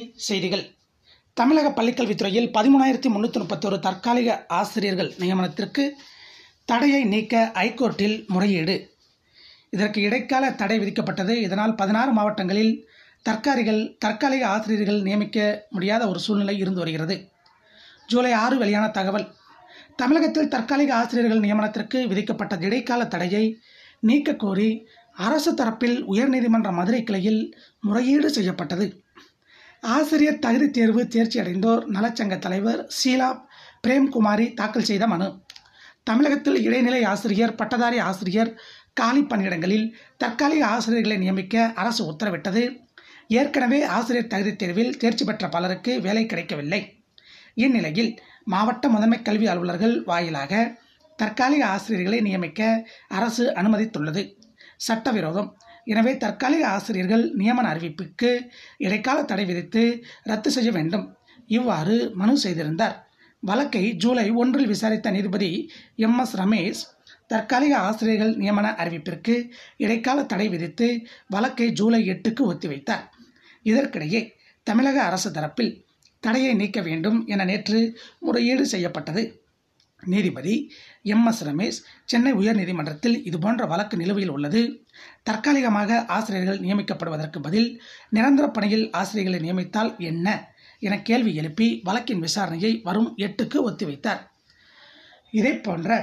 செய்திகள் தமிழக பள்ளிக்கல்வித்துறையில் பதிமூணாயிரத்தி முந்நூற்றி முப்பத்தொரு தற்காலிக ஆசிரியர்கள் நியமனத்திற்கு தடையை நீக்க ஐகோர்ட்டில் முறையீடு இதற்கு இடைக்கால தடை விதிக்கப்பட்டது இதனால் பதினாறு மாவட்டங்களில் தற்காலிகள் தற்காலிக ஆசிரியர்கள் நியமிக்க முடியாத ஒரு சூழ்நிலை இருந்து வருகிறது ஜூலை ஆறு வெளியான தகவல் தமிழகத்தில் தற்காலிக ஆசிரியர்கள் நியமனத்திற்கு விதிக்கப்பட்ட இடைக்கால தடையை நீக்க கோரி அரசு தரப்பில் உயர்நீதிமன்ற மதுரை கிளையில் முறையீடு செய்யப்பட்டது ஆசிரியர் தகுதி தேர்வு தேர்ச்சி அடைந்தோர் நலச்சங்க தலைவர் ஷீலா பிரேம்குமாரி தாக்கல் செய்த மனு தமிழகத்தில் இடைநிலை ஆசிரியர் பட்டதாரி ஆசிரியர் காலி பணியிடங்களில் தற்காலிக ஆசிரியர்களை நியமிக்க அரசு உத்தரவிட்டது ஏற்கனவே ஆசிரியர் தகுதி தேர்வில் தேர்ச்சி பெற்ற பலருக்கு வேலை கிடைக்கவில்லை இந்நிலையில் மாவட்ட முதன்மை கல்வி அலுவலர்கள் வாயிலாக தற்காலிக ஆசிரியர்களை நியமிக்க அரசு அனுமதித்துள்ளது சட்டவிரோதம் எனவே தற்காலிக ஆசிரியர்கள் நியமன அறிவிப்புக்கு இடைக்கால தடை விதித்து ரத்து செய்ய வேண்டும் இவ்வாறு மனு செய்திருந்தார் வழக்கை ஜூலை ஒன்றில் விசாரித்த நீதிபதி எம் எஸ் ரமேஷ் தற்காலிக ஆசிரியர்கள் நியமன அறிவிப்பிற்கு இடைக்கால தடை விதித்து வழக்கை ஜூலை எட்டுக்கு ஒத்திவைத்தார் இதற்கிடையே தமிழக அரசு தரப்பில் தடையை நீக்க வேண்டும் என நேற்று முறையீடு செய்யப்பட்டது நீதிபதி எம் எஸ் ரமேஷ் சென்னை உயர்நீதிமன்றத்தில் இதுபோன்ற வழக்கு நிலுவையில் உள்ளது தற்காலிகமாக ஆசிரியர்கள் நியமிக்கப்படுவதற்கு பதில் நிரந்தர பணியில் ஆசிரியர்களை நியமித்தால் என்ன என கேள்வி எழுப்பி வழக்கின் விசாரணையை வரும் எட்டுக்கு ஒத்திவைத்தார் இதே போன்ற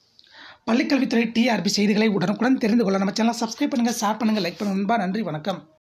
பள்ளிக்கல்வித்துறை டிஆர்பி செய்திகளை உடனுக்குடன் தெரிந்து கொள்ள நம்ம சேனலை சப்ஸ்கிரைப் பண்ணுங்கள் ஷேர் பண்ணுங்கள் லைக் பண்ணுங்கள் நண்பா நன்றி வணக்கம்